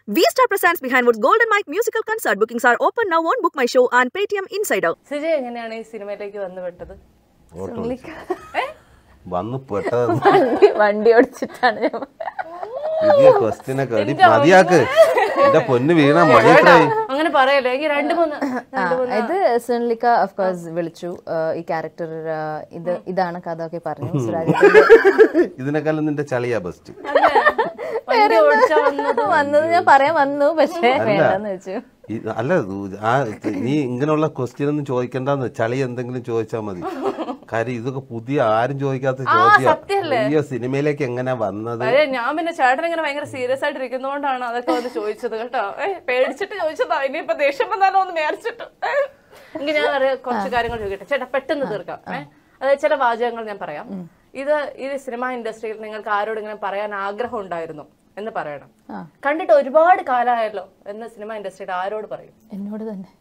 V Star presents Behind Woods Golden Mike musical concert. Bookings are open now on Book My Show and Paytm Insider. Sija എങ്ങനെയാണ് ഈ സിനിമയിലേക്ക് വന്നു പെട്ടത് auto വന്ന് പെട്ടത് വണ്ടി വണ്ടി ഓടിച്ചിട്ടാണ് ഞാൻ പുതിയ ക്വസ്റ്റ്യനൊക്കെ എടി മതിയാക്ക് എന്റെ പൊന്ന് വീണ മണി എത്രയായി അങ്ങനെ പറയല്ലേ എനിക്ക് രണ്ട് മൂന്ന് ആ, ഇത് സുനിലിക്ക ഓഫ് കോഴ്സ് വിളിച്ചു ആ, ഈ ക്യാരക്ടർ ഇത് ഇതാണ് കഥ ഒക്കെ പറഞ്ഞു സുരാജ് ഇതിനേക്കാളും നിന്റെ ചളിയാ ബെസ്റ്റ് വണ്ടി ഓടിച്ചാ വന്നത് വന്നത് ഞാൻ പറയാൻ വന്നു പക്ഷേ വേണ്ടെന്ന് വെച്ചു അല്ല ഇത് ആ നീ ഇങ്ങനെയുള്ള ക്വസ്റ്റ്യൻ ഒന്നും ചോദിക്കണ്ടെന്ന് ചളി എന്തെങ്കിലും ചോദിച്ചാൽ മതി കാര്യം ഇതൊക്കെ പുതിയ ആരും ചോദിക്കാത്ത ചോദ്യം പുതിയ സിനിമയിലേക്ക് എങ്ങനെ വന്നത് അതെ ഞാൻ പിന്നെ ചേട്ടൻ ഇങ്ങനെ ഭയങ്കര സീരിയസ് ആയിട്ട് ഇരിക്കുന്നതുകൊണ്ടാണ് അതൊക്കെ വന്ന് ചോദിച്ചത് കേട്ടോ ഏ പേടിച്ചിട്ട് ചോദിച്ചതാ ഇനിയിപ്പൊ ദേഷ്യം വന്നാലോ ഒന്ന് മേടിച്ചിട്ട് എങ്കിൽ ഞാൻ അറിയാം കുറച്ച് കാര്യങ്ങൾ ചോദിക്കട്ടെ ചേട്ടാ പെട്ടെന്ന് തീർക്കാം ഏഹ് അതായത് ചില വാചകങ്ങൾ ഞാൻ പറയാം ഇത് ഈ സിനിമ ഇൻഡസ്ട്രിയിൽ നിങ്ങൾക്ക് ആരോടെങ്കിലും പറയാൻ ആഗ്രഹം ഉണ്ടായിരുന്നു എന്ന് പറയണം കണ്ടിട്ട് ഒരുപാട് കാലമായല്ലോ എന്ന് സിനിമ ഇൻഡസ്ട്രിയിൽ ആരോട് പറയും എന്നോട് തന്നെ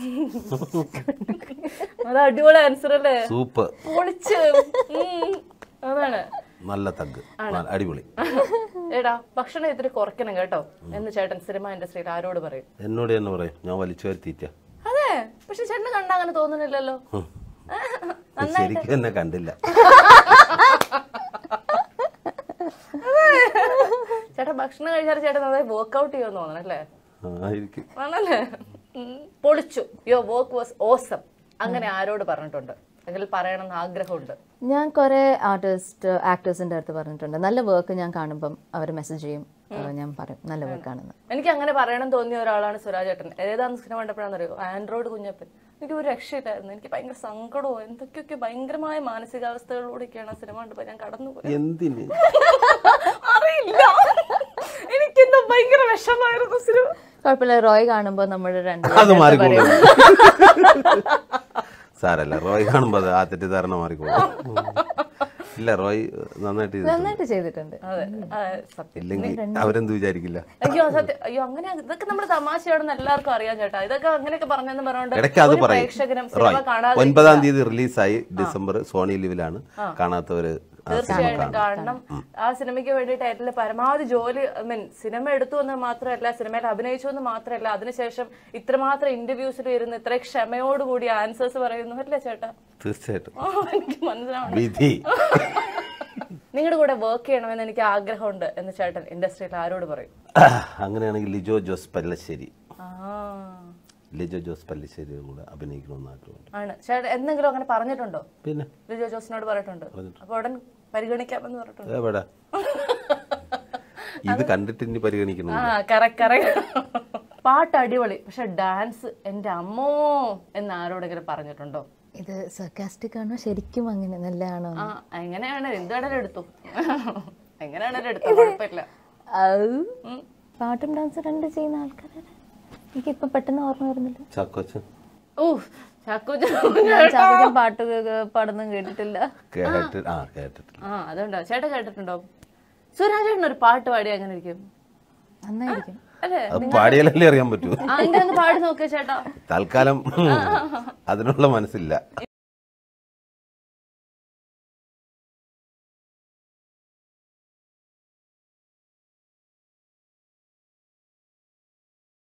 അത് അടിപൊളി ആൻസർ അല്ലേ സൂപ്പർ പൊളിച്ച് ഉം. അതാണ് നല്ല തഗ് അടിപൊളി എടാ ഭക്ഷണം ഇത്തിരി കുറയ്ക്കണം കേട്ടോ എന്ന് ചേട്ടൻ സിനിമ ഇൻഡസ്ട്രിയിൽ ആരോട് പറയും എന്നോട് തന്നെ പറയും ഞാൻ വലിച്ചു വരുത്തിയിട്ട അതെ പക്ഷെ ചേട്ടന് കണ്ട അങ്ങനെ തോന്നുന്നില്ലല്ലോ ശരിക്കും എന്നെ കണ്ടില്ല ചേട്ടൻ ഭക്ഷണം കഴിച്ചാൽ ചേട്ടൻ നന്നായി വർക്ക്ഔട്ട് ചെയ്യുമെന്ന് തോന്നണല്ലേ ആയിരിക്കും ആണല്ലേ ഉം. പൊളിച്ചു യോ വർക്ക് വാസ് ഓസം അങ്ങനെ ആരോട് പറഞ്ഞിട്ടുണ്ട് അല്ലെങ്കിൽ പറയണമെന്ന് ആഗ്രഹമുണ്ട് ഞാൻ കുറെ ആർട്ടിസ്റ്റ് ആക്ടേഴ്സിന്റെ അടുത്ത് പറഞ്ഞിട്ടുണ്ട് നല്ല വർക്ക് ഞാൻ കാണുമ്പം അവർ മെസ്സേജ് ചെയ്യും ആ, ഞാൻ പറയും നല്ല വർക്കാണെന്ന് എനിക്ക് അങ്ങനെ പറയണം തോന്നിയ ഒരാളാണ് സുരാജ് ചേട്ടൻ ഏതാന്ന് സിനിമ കണ്ടപ്പോഴാണെന്നറിയോ ആൻഡ്രോയിഡ് കുഞ്ഞപ്പൻ എനിക്ക് ഒരു രക്ഷയില്ലായിരുന്നു എനിക്ക് ഭയങ്കര സങ്കടവും എന്തൊക്കെയൊക്കെ ഭയങ്കരമായ മാനസികാവസ്ഥകളിലൂടെയൊക്കെയാണ് ആ സിനിമ കണ്ടപ്പോൾ ഞാൻ കടന്നുപോയി എന്തിന് അറിയില്ല എനിക്കെന്തോ ഭയങ്കര വിഷമായിരുന്നു സിനിമ കുഴപ്പമില്ല റോയ് കാണുമ്പോൾ നമ്മൾ അത് രണ്ടുപേരും മാറിക്കോളും സാരല്ല റോയ് കാണുമ്പോ അത് ആ തെറ്റിദ്ധാരണ മാറിക്കോളും ഇല്ല റോയ് നന്നായിട്ട് ചെയ്തിട്ടുണ്ട് നന്നായിട്ട് ചെയ്തിട്ടുണ്ട് അതെ ആ, സത്യം ഇല്ലെങ്കിൽ അവരെന്ത് വിചാരിക്കില്ല അയ്യോ സത്യം അയ്യോ അങ്ങനെ ഇതൊക്കെ നമ്മുടെ തമാശയാണെന്ന് എല്ലാവർക്കും അറിയാം ചേട്ടാ ഇതൊക്കെ അങ്ങനെയൊക്കെ പറഞ്ഞെന്ന് പറഞ്ഞോണ്ട് ഇടയ്ക്ക് അത് ഒരു പറയും പ്രേക്ഷകനും റോയ് സിനിമ കാണാതെ ഒൻപതാം തീയതി റിലീസായി ഡിസംബർ സോണി ലിവിലാണ് കാണാത്തവര് ആ സിനിമ തീർച്ചയായിട്ടും കാണും കാണണം ആ സിനിമയ്ക്ക് വേണ്ടിയിട്ട് ഏറ്റവും പരമാവധി ജോലി ഐ മീൻ സിനിമ എടുത്തു എന്ന് മാത്രമല്ല സിനിമയിൽ അഭിനയിച്ചു എന്ന് മാത്രമല്ല അതിനുശേഷം ഇത്രമാത്രം ഇന്റർവ്യൂസിൽ ഇരുന്ന് ഇത്ര ക്ഷമയോടുകൂടി ആൻസേഴ്സ് പറയുന്നു അല്ലേ ചേട്ടാ തീർച്ചയായിട്ടും ആ, എനിക്ക് മനസ്സിലാവണം വിധി നിങ്ങളുടെ കൂടെ വർക്ക് ചെയ്യണമെന്ന് എനിക്ക് ആഗ്രഹമുണ്ട് എന്ന് ചേട്ടൻ ഇൻഡസ്ട്രിയിൽ ആരോട് പറയും അങ്ങനെയാണെങ്കിൽ ലിജോ ജോസ് പല്ലശ്ശേരി ആ ലിജോ ജോസ് പല്ലശ്ശേരിയുടെ കൂടെ അഭിനയിക്കണമെന്ന് ആഗ്രഹമുണ്ട് ആണ് ചേട്ടൻ എന്തെങ്കിലും അങ്ങനെ പറഞ്ഞിട്ടുണ്ടോ പിന്നെ ലിജോ ജോസിനോട് പറഞ്ഞിട്ടുണ്ട് അപ്പൊ ഉടൻ പരിഗണിക്കാമെന്ന് പറഞ്ഞിട്ടുണ്ട് എവിടെ ഇത് കണ്ടിട്ട് ഇനി പരിഗണിക്കണം ആ കറക്റ്റ് കറക്റ്റ് പാട്ട് അടിപൊളി പക്ഷെ ഡാൻസ് എന്റെ അമ്മോ എന്ന് ആരോടെങ്കിലും പറഞ്ഞിട്ടുണ്ടോ ഇത് സർക്കാസ്റ്റിക് ആണോ ശരിക്കും അങ്ങനെ നല്ലതാണോ ആ എങ്ങനെയാണ് എന്താണേലും എടുത്തു എങ്ങനെയാണേലും എടുത്തു കുഴപ്പമില്ല ഉം. പാട്ടും ഡാൻസും രണ്ട് ചെയ്യുന്ന ആൾക്കാരാണ് എനിക്കിപ്പോ പെട്ടെന്ന് ഓർമ്മ വരുന്നില്ല ചാക്കോച്ചൻ ഓ ചാക്കോച്ച ഞാൻ ചാക്കോച്ചൻ പാട്ട് കേ- പാടുന്നതും കേട്ടിട്ടില്ല കേട്ട് ആ കേട്ടിട്ടില്ല ആ അതുണ്ടോ ചേട്ടൻ കേട്ടിട്ടുണ്ടോ സുരാജേട്ടൻ ഒരു പാട്ട് പാടി അങ്ങനെ ഇരിക്കും നന്നായിരിക്കും അല്ലേ അത് പാടിയാലല്ലേ അറിയാൻ പറ്റൂ ആ എങ്ങനെ ഒന്ന് പാടി നോക്കിയ ചേട്ടാ തൽക്കാലം അതിനുള്ള മനസ്സില്ല